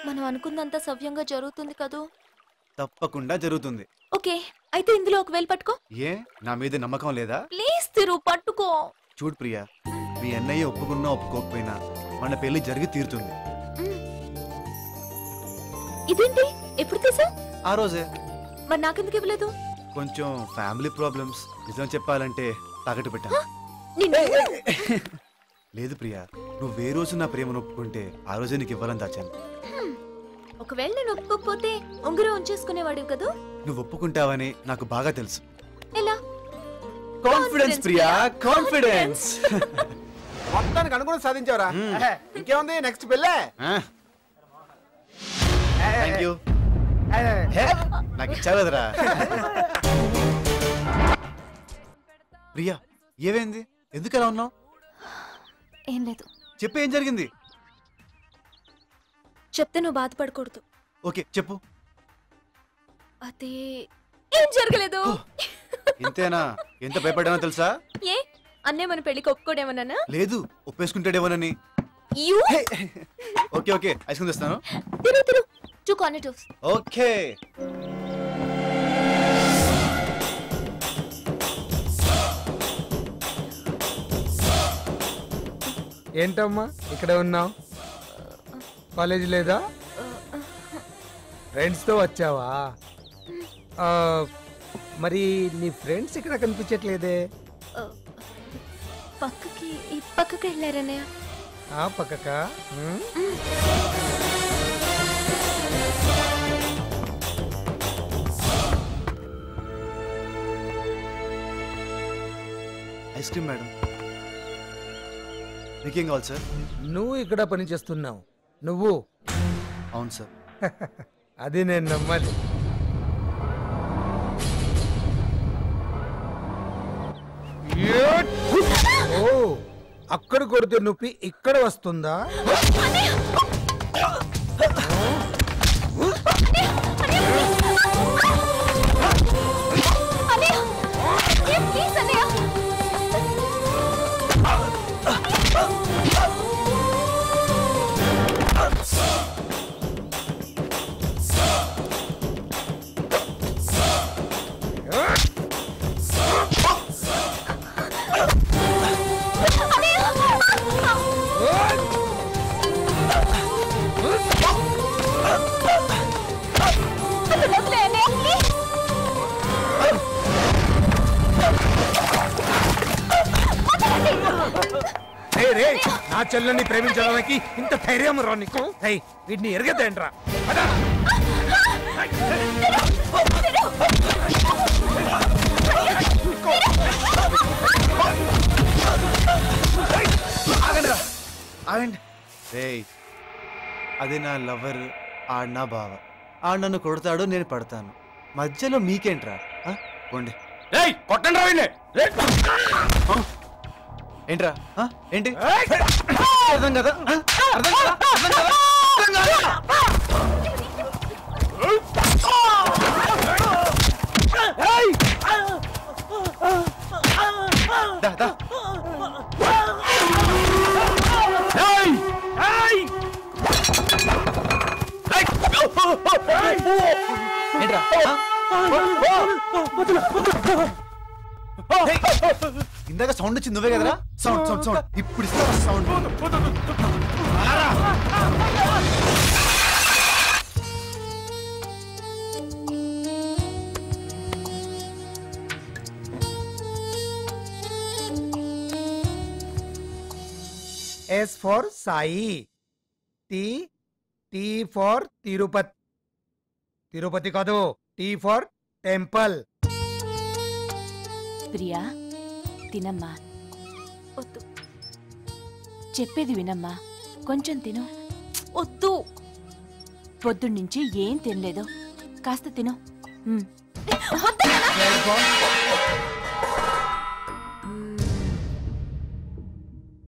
మనం అనుకున్నంత సవ్యంగా జరుగుతుంది కదూ తప్పకుండా జరుగుతుంది ఓకే అయితే ఇందులో ఒక వేలు పట్టుకో ఏ నా మీద నమ్మకం లేదా ప్లీజ్ తిరు పట్టుకో చూడు ప్రియా మీ అన్నయ్య ఒప్పుకున్నా ఒప్పుకోకపోయినా మన పెళ్లి జరిగి తీరుతుంది మ్. ఇదేంటి ఎప్పుడు తీసా ఆ రోజే మరి నాకెందుకు ఇవ్వలేదు కొంచెం ఫ్యామిలీ ప్రాబ్లమ్స్ నిజం చెప్పాలంటే తాకట్టు పెట్టాను నిన్ను లేదు ప్రియా నువ్వు ఏ రోజు నా ప్రేమను ఒప్పుకుంటే ఆ రోజే నీకు ఇవ్వాలని దాచాను హ్మ్. ఒకవేళ నేను ఒప్పుకోకపోతే ఉంగరం ఉంచేసుకునేవాడివి కదూ నువ్వు ఒప్పుకుంటావని నాకు బాగా తెలుసు ఎలా కాన్ఫిడెన్స్ ప్రియా కాన్ఫిడెన్స్ మొత్తానికి అనుకుని సాధించావరా ఇంకేముంది నెక్స్ట్ పెళ్ళే థ్యాంక్ యూ నాకు ఇచ్చావు కదరా ప్రియా ఏమైంది ఎందుకు అలా ఉన్నావు ఏం లేదు చెప్పు ఏం జరిగింది చెప్తే నువ్వు బాధపడకూడదు ఓకే చెప్పు అదే ఏం జరగలేదు ఇంతేనా ఎంత భయపడ్డానో తెలుసా ఏ అన్నే మన పెళ్లికి ఒప్పుకోడేమన్నా లేదు ఒప్పేసుకుంటాడేమోనని you okay okay ice cream తెస్తాను తిరు తిరు టూ కానిటివ్స్ ఓకే ఏంటమ్మా ఇక్కడ ఉన్నావు కాలేజ్ లేదా ఫ్రెండ్స్తో వచ్చావా ఆ, మరి నీ ఫ్రెండ్స్ ఇక్కడ కనిపించట్లేదే పక్కకి ఈ పక్కకి వెళ్ళారన్నయ్య ఆ పక్కక ఉమ్, ఐస్ క్రీమ్ మేడం మీకేం కావాలి సార్ నువ్వు ఇక్కడ పని చేస్తున్నావు నువ్వు అవును సార్ అది నేను నమ్మాలి ఓ అక్కడ కొడితే నొప్పి ఇక్కడ వస్తుందా ప్లీజ్ అన్నయ్య వదిలే అన్నయ్య ప్లీజ్ రే రే నా చెల్లెల్ని ప్రేమించడానికి ఇంత ధైర్యం రా నీకు హై వీటిని ఎరగదేంట్రా పద. ఆగండి రా. ఆగండి రేయ్ అది నా లవర్ ఆడు నా బావ ఆడు నన్ను కొడతాడు నేను పడతాను మధ్యలో మీకేంట్రా ఆ? పోండి కొట్టండి రావండి ఆ? ఏంట్రా ఆ? ఏంటి అర్థం కదా ఆ? అర్థం కదా అర్థం కదా అర్థం కాదా? దా, దా. ఏంట్రా ఆ? ఏయ్! ఇందాక సౌండ్ వచ్చింది నువ్వే కదరా సౌండ్ సౌండ్ సౌండ్ ఇప్పుడు ఇస్తా sound S for Sai T T for Tirupati Tirupati కాదు టి ఫర్ టెంపుల్ ప్రియా తినమ్మా వద్దు చెప్పేది వినమ్మా కొంచెం తిను వద్దు పొద్దున్నుంచి ఏం తినలేదు కాస్త తిను ఉమ్. Therefore,